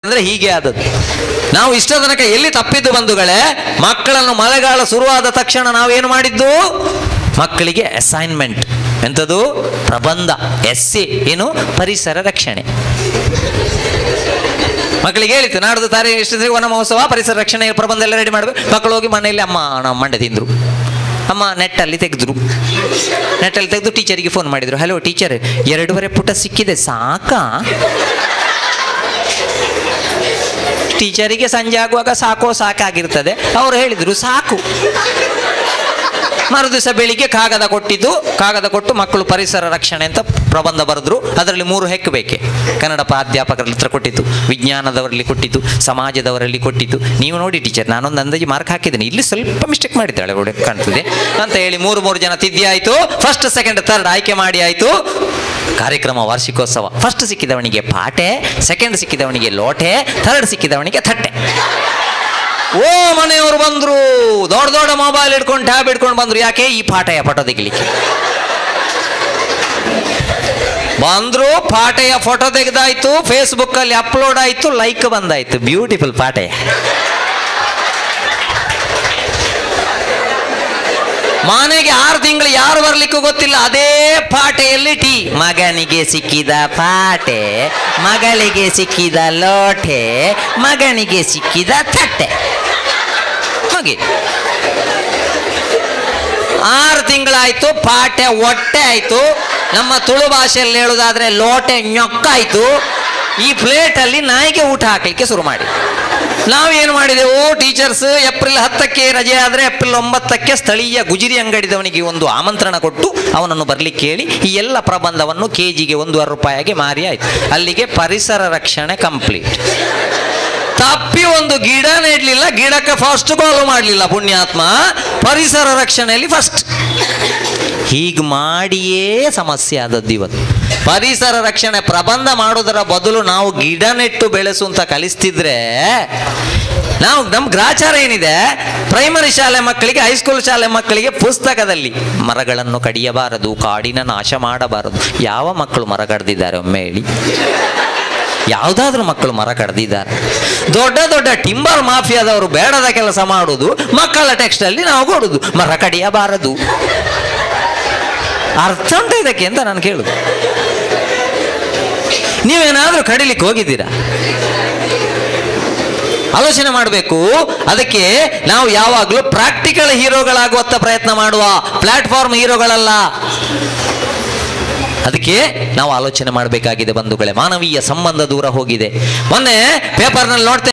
ಅಂದ್ರೆ ಹೀಗೆ ಆದದ್ದು ನಾವು ಇಷ್ಟ ತನಕ ಎಲ್ಲಿ ತಪ್ಪಿದ್ದು ಬಂಧುಗಳೇ ಮಕ್ಕಳನ್ನು ಮಳೆಗಾಲ ಶುರುವಾದ ತಕ್ಷಣ ನಾವೇನು ಮಾಡಿದ್ದು ಮಕ್ಕಳಿಗೆ ಅಸೈನ್ಮೆಂಟ್ ಎಂಥದ್ದು ಪ್ರಬಂಧ ಎಸ್ಸಿ ಏನು ಪರಿಸರ ರಕ್ಷಣೆ ಮಕ್ಕಳಿಗೆ ಹೇಳಿತ್ತು ನಾಡ್ದು ತಾರೆ ಎಷ್ಟು ವನ ಮಹೋತ್ಸವ ಪರಿಸರ ರಕ್ಷಣೆ ಪ್ರಬಂಧ ಎಲ್ಲ ರೆಡಿ ಮಾಡಬೇಕು ಮಕ್ಕಳು ಹೋಗಿ ಮನೆಯಲ್ಲಿ ಅಮ್ಮ ನಾವು ಮಂಡೆ ತಿಂದರು ಅಮ್ಮ ನೆಟ್ಟಲ್ಲಿ ತೆಗೆದ್ರು ನೆಟ್ಟಲ್ಲಿ ತೆಗೆದು ಟೀಚರಿಗೆ ಫೋನ್ ಮಾಡಿದ್ರು ಹಲೋ ಟೀಚರ್ ಎರಡೂವರೆ ಪುಟ ಸಿಕ್ಕಿದೆ ಸಾಕಾ ಟೀಚರಿಗೆ ಸಂಜೆ ಆಗುವಾಗ ಸಾಕೋ ಸಾಕಾಗಿರ್ತದೆ ಅವರು ಹೇಳಿದ್ರು ಸಾಕು ಮರುದಿವಸ ಬೆಳಿಗ್ಗೆ ಕಾಗದ ಕೊಟ್ಟಿದ್ದು ಕಾಗದ ಕೊಟ್ಟು ಮಕ್ಕಳು ಪರಿಸರ ರಕ್ಷಣೆ ಅಂತ ಪ್ರಬಂಧ ಬರೆದ್ರು ಅದರಲ್ಲಿ ಮೂರು ಹೆಕ್ ಬೇಕೆ ಕನ್ನಡ ಪ್ರಾಧ್ಯಾಪಕರ ಹತ್ರ ಕೊಟ್ಟಿದ್ದು ವಿಜ್ಞಾನದವರಲ್ಲಿ ಕೊಟ್ಟಿದ್ದು ಸಮಾಜದವರಲ್ಲಿ ಕೊಟ್ಟಿದ್ದು ನೀವು ನೋಡಿ ಟೀಚರ್ ನಾನೊಂದು ಅಂದಾಜು ಮಾರ್ಕ್ ಹಾಕಿದ್ದೀನಿ ಇಲ್ಲಿ ಸ್ವಲ್ಪ ಮಿಸ್ಟೇಕ್ ಮಾಡಿದ್ದಾಳೆ ಒಳ್ಳೆ ಕಾಣ್ತದೆ ಅಂತ ಹೇಳಿ ಮೂರು ಮೂರು ಜನ ತಿದ್ದಿ ಆಯಿತು ಫಸ್ಟ್ ಸೆಕೆಂಡ್ ಥರ್ಡ್ ಆಯ್ಕೆ ಮಾಡಿ ಆಯಿತು ಕಾರ್ಯಕ್ರಮ ವಾರ್ಷಿಕೋತ್ಸವ ಫಸ್ಟ್ ಸಿಕ್ಕಿದವನಿಗೆ ಪಾಟೆ ಸೆಕೆಂಡ್ ಸಿಕ್ಕಿದವನಿಗೆ ಲೋಟೆ ಥರ್ಡ್ ಸಿಕ್ಕಿದವನಿಗೆ ತಟ್ಟೆ ಓ ಮನೆಯವರು ಬಂದ್ರು ದೊಡ್ಡ ದೊಡ್ಡ ಮೊಬೈಲ್ ಇಟ್ಕೊಂಡು ಟ್ಯಾಬ್ ಇಟ್ಕೊಂಡು ಬಂದ್ರು ಯಾಕೆ ಈ ಪಾಠಯ ಫೋಟೋ ತೆಗಿಲಿಕ್ಕೆ ಬಂದ್ರು ಪಾಠೆಯ ಫೋಟೋ ತೆಗೆದಾಯ್ತು ಫೇಸ್ಬುಕ್ ಅಲ್ಲಿ ಅಪ್ಲೋಡ್ ಆಯ್ತು ಲೈಕ್ ಬಂದಾಯ್ತು ಬ್ಯೂಟಿಫುಲ್ ಪಾಠೆಯ ಮನೆಗೆ ಆರು ತಿಂಗಳು ಯಾರು ಬರ್ಲಿಕ್ಕೂ ಗೊತ್ತಿಲ್ಲ ಅದೇ ಪಾಟೆಯಲ್ಲಿ ಟೀ ಮಗನಿಗೆ ಸಿಕ್ಕಿದ ಪಾಟೆ ಮಗಳಿಗೆ ಸಿಕ್ಕಿದ ಲೋಟೆ ಮಗನಿಗೆ ಸಿಕ್ಕಿದ ತಟ್ಟೆ ಹೋಗಿ ಆರು ತಿಂಗಳಾಯ್ತು ಪಾಟೆ ಹೊಟ್ಟೆ ಆಯ್ತು ನಮ್ಮ ತುಳು ಭಾಷೆಯಲ್ಲಿ ಹೇಳುದಾದ್ರೆ ಲೋಟೆ ñೊಕ್ಕಾಯ್ತು ಈ ಪ್ಲೇಟಲ್ಲಿ ನಾಯಿಗೆ ಊಟ ಹಾಕಲಿಕ್ಕೆ ಶುರು ಮಾಡಿ ನಾವೇನು ಮಾಡಿದೆವು ಟೀಚರ್ಸ್ ಏಪ್ರಿಲ್ ಹತ್ತಕ್ಕೆ ರಜೆ ಆದರೆ ಏಪ್ರಿಲ್ ಒಂಬತ್ತಕ್ಕೆ ಸ್ಥಳೀಯ ಗುಜಿರಿ ಅಂಗಡಿದವನಿಗೆ ಒಂದು ಆಮಂತ್ರಣ ಕೊಟ್ಟು ಅವನನ್ನು ಬರ್ಲಿಕ್ಕೆ ಹೇಳಿ ಈ ಎಲ್ಲ ಪ್ರಬಂಧವನ್ನು ಕೆ ಜಿಗೆ ಒಂದೂವರೆ ರೂಪಾಯಿಗೆ ಮಾರಿ ಆಯ್ತು ಅಲ್ಲಿಗೆ ಪರಿಸರ ರಕ್ಷಣೆ ಕಂಪ್ಲೀಟ್ ತಪ್ಪಿ ಒಂದು ಗಿಡ ನೆಡ್ಲಿಲ್ಲ ಗಿಡಕ್ಕೆ ಫಸ್ಟ್ ಕಾಲ್ ಮಾಡಲಿಲ್ಲ ಪುಣ್ಯಾತ್ಮ ಪರಿಸರ ರಕ್ಷಣೆಯಲ್ಲಿ ಫಸ್ಟ್ ಹೀಗೆ ಮಾಡಿಯೇ ಸಮಸ್ಯೆ ಆದದ್ದು ಇವತ್ತು ಪರಿಸರ ರಕ್ಷಣೆ ಪ್ರಬಂಧ ಮಾಡೋದರ ಬದಲು ನಾವು ಗಿಡ ನೆಟ್ಟು ಬೆಳೆಸು ಅಂತ ಕಲಿಸ್ತಿದ್ರೆ ನಾವು ನಮ್ಮ ಗ್ರಾಚಾರ ಏನಿದೆ ಪ್ರೈಮರಿ ಶಾಲೆ ಮಕ್ಕಳಿಗೆ ಹೈಸ್ಕೂಲ್ ಶಾಲೆ ಮಕ್ಕಳಿಗೆ ಪುಸ್ತಕದಲ್ಲಿ ಮರಗಳನ್ನು ಕಡಿಯಬಾರದು ಕಾಡಿನ ನಾಶ ಮಾಡಬಾರದು ಯಾವ ಮಕ್ಕಳು ಮರ ಕಡ್ದಿದ್ದಾರೆ ಒಮ್ಮೆ ಹೇಳಿ ಯಾವುದಾದ್ರೂ ಮಕ್ಕಳು ಮರ ಕಡ್ದಿದ್ದಾರೆ ದೊಡ್ಡ ದೊಡ್ಡ ಟಿಂಬರ್ ಮಾಫಿಯಾದವರು ಬೇಡದ ಕೆಲಸ ಮಾಡುವುದು ಮಕ್ಕಳ ಟೆಕ್ಸ್ಟ್ ಅಲ್ಲಿ ನಾವು ಕೊಡುದು ಮರ ಕಡಿಯಬಾರದು ಅರ್ಥ ಉಂಟ ಇದಕ್ಕೆ ಅಂತ ನಾನು ಕೇಳುದು ನೀವೇನಾದ್ರೂ ಕಡಿಲಿಕ್ಕೆ ಹೋಗಿದ್ದೀರಾ ಆಲೋಚನೆ ಮಾಡಬೇಕು ಅದಕ್ಕೆ ನಾವು ಯಾವಾಗಲೂ ಪ್ರಾಕ್ಟಿಕಲ್ ಹೀರೋಗಳಾಗುವತ್ತ ಪ್ರಯತ್ನ ಮಾಡುವ ಪ್ಲಾಟ್ಫಾರ್ಮ್ ಹೀರೋಗಳಲ್ಲ ಅದಕ್ಕೆ ನಾವು ಆಲೋಚನೆ ಮಾಡಬೇಕಾಗಿದೆ ಬಂಧುಗಳೇ ಮಾನವೀಯ ಸಂಬಂಧ ದೂರ ಹೋಗಿದೆ ಮೊನ್ನೆ ಪೇಪರ್ನಲ್ಲಿ ನೋಡ್ತೇನೆ